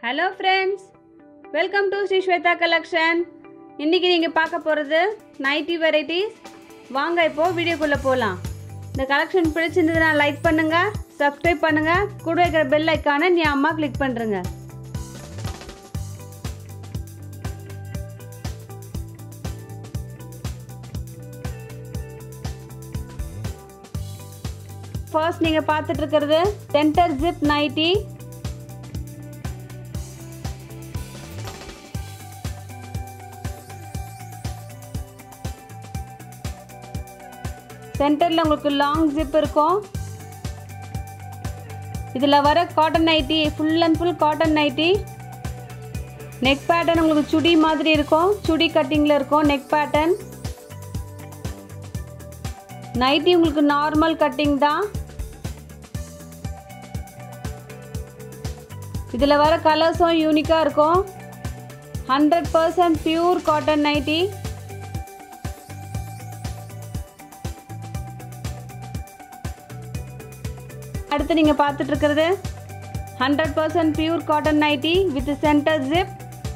hello friends welcome to Shri Shweta collection இன்றைக்கி நீங்கள் பார்க்க போகிறது நைட்டி வெரைட்டிஸ் வாங்க இப்போது வீடியோக்குள்ளே போகலாம் இந்த கலெக்ஷன் பிடிச்சிருந்ததுன்னா லைக் பண்ணுங்கள் சப்ஸ்கிரைப் பண்ணுங்கள் கூட இருக்கிற பெல் ஐக்கானை நீ அம்மா கிளிக் பண்ணுறங்க ஃபர்ஸ்ட் நீங்கள் பார்த்துட்டு இருக்கிறது சென்டர் ஜிப் நைட்டி சென்டரில் உங்களுக்கு லாங் ஜிப் இருக்கும் இதில் வர cotton nighty full and full cotton nighty neck pattern உங்களுக்கு சுடி மாதிரி இருக்கும் சுடி கட்டிங்கில் இருக்கும் நெக் பேட்டர்ன் நைட்டி உங்களுக்கு நார்மல் கட்டிங் தான் இதில் வர கலர்ஸும் யூனிக்காக இருக்கும் hundred percent pure cotton nighty அடுத்து நீங்கள் பார்த்துட்டு இருக்கிறது hundred percent pure cotton nighty with centre zip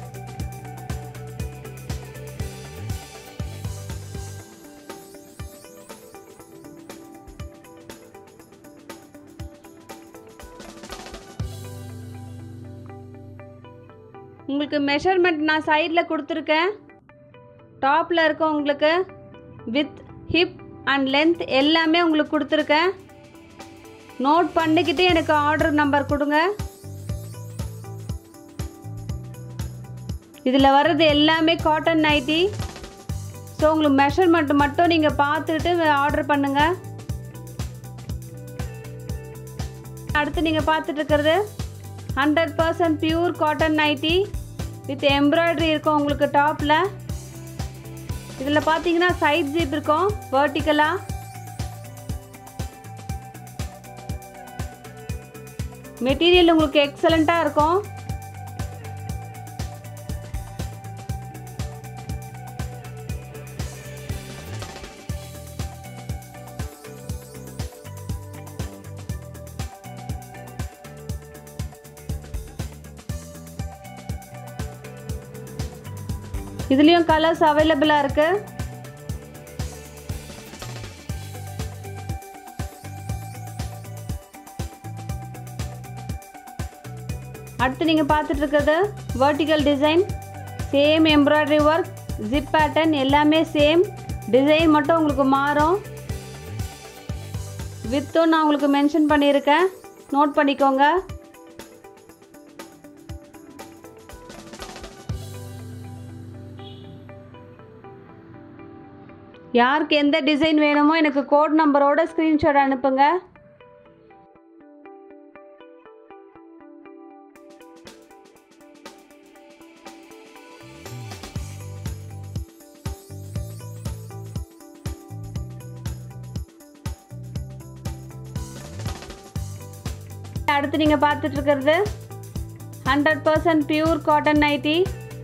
உங்களுக்கு மெஷர்மெண்ட் நான் சைடில் கொடுத்துருக்கேன் டாப்பில் இருக்க உங்களுக்கு வித் ஹிப் அண்ட் லென்த் எல்லாமே உங்களுக்கு கொடுத்துருக்கேன் நோட் பண்ணிக்கிட்டு எனக்கு ஆர்டர் நம்பர் கொடுங்க இதில் வர்றது எல்லாமே காட்டன் நைட்டி ஸோ உங்களுக்கு மெஷர்மெண்ட் மட்டும் நீங்கள் பார்த்துட்டு ஆர்டர் பண்ணுங்கள் அடுத்து நீங்கள் பார்த்துட்டு இருக்கிறது hundred percent pure cotton nighty with embroidery இருக்கும் உங்களுக்கு டாப்பில் இதில் பார்த்தீங்கன்னா சைட் ஜிப் இருக்கும் வேர்ட்டிக்கலாக மெட்டீரியல் உங்களுக்கு எக்ஸலண்ட்டாக இருக்கும் இதுலேயும் கலர்ஸ் அவைலபிளாக இருக்குது அடுத்து நீங்கள் பார்த்துட்டு இருக்கிறது vertical design same embroidery work zip pattern எல்லாமே சேம் டிசைன் மட்டும் உங்களுக்கு மாறும் வித்தும் நான் உங்களுக்கு மென்ஷன் பண்ணியிருக்கேன் நோட் பண்ணிக்கோங்க யாருக்கு எந்த டிசைன் வேணுமோ எனக்கு கோட் நம்பரோட ஸ்க்ரீன்ஷாட் அனுப்புங்க அடுத்து நீங்கள் பார்த்துட்டு இருக்கிறது hundred percent pure cotton nighty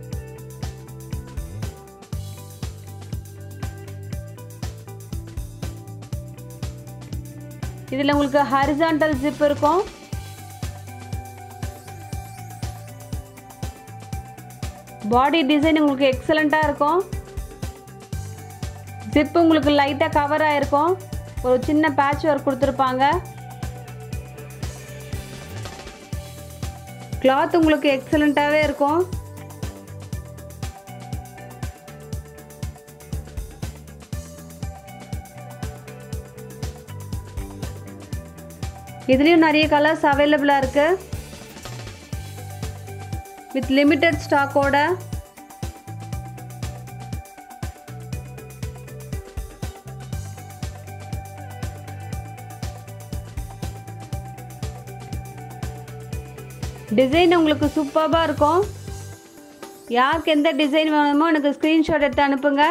இதில் உங்களுக்கு ஹரிசாண்டல் ஜிப் இருக்கும் பாடி டிசைன் உங்களுக்கு எக்ஸலண்ட்டாக இருக்கும் ஜிப் உங்களுக்கு லைட்டாக கவர் ஆகிருக்கும் ஒரு சின்ன பேட்ச் ஒர்க் கொடுத்துருப்பாங்க கிளாத் உங்களுக்கு எக்ஸலண்ட்டாகவே இருக்கும் இதுலேயும் நிறைய கலர்ஸ் அவைலபிளாக இருக்குது வித் லிமிட்டட் ஸ்டாக்கோட டிசைன் உங்களுக்கு சூப்பராக இருக்கும் யாருக்கு எந்த டிசைன் வேணுமோ எனக்கு ஸ்க்ரீன்ஷாட் எடுத்து அனுப்புங்க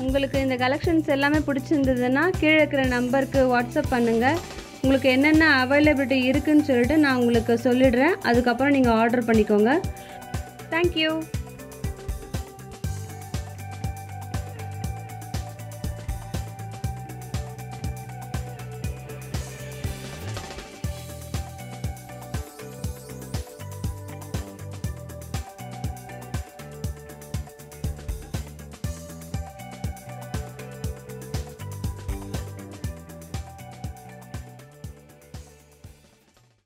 உங்களுக்கு இந்த கலெக்ஷன்ஸ் எல்லாமே பிடிச்சிருந்ததுன்னா கீழே இருக்கிற நம்பருக்கு வாட்ஸ்அப் பண்ணுங்கள் உங்களுக்கு என்னென்ன அவைலபிலிட்டி இருக்குன்னு சொல்லிட்டு நான் உங்களுக்கு சொல்லிடுறேன் அதுக்கப்புறம் நீங்கள் ஆர்டர் பண்ணிக்கோங்க தேங்க்யூ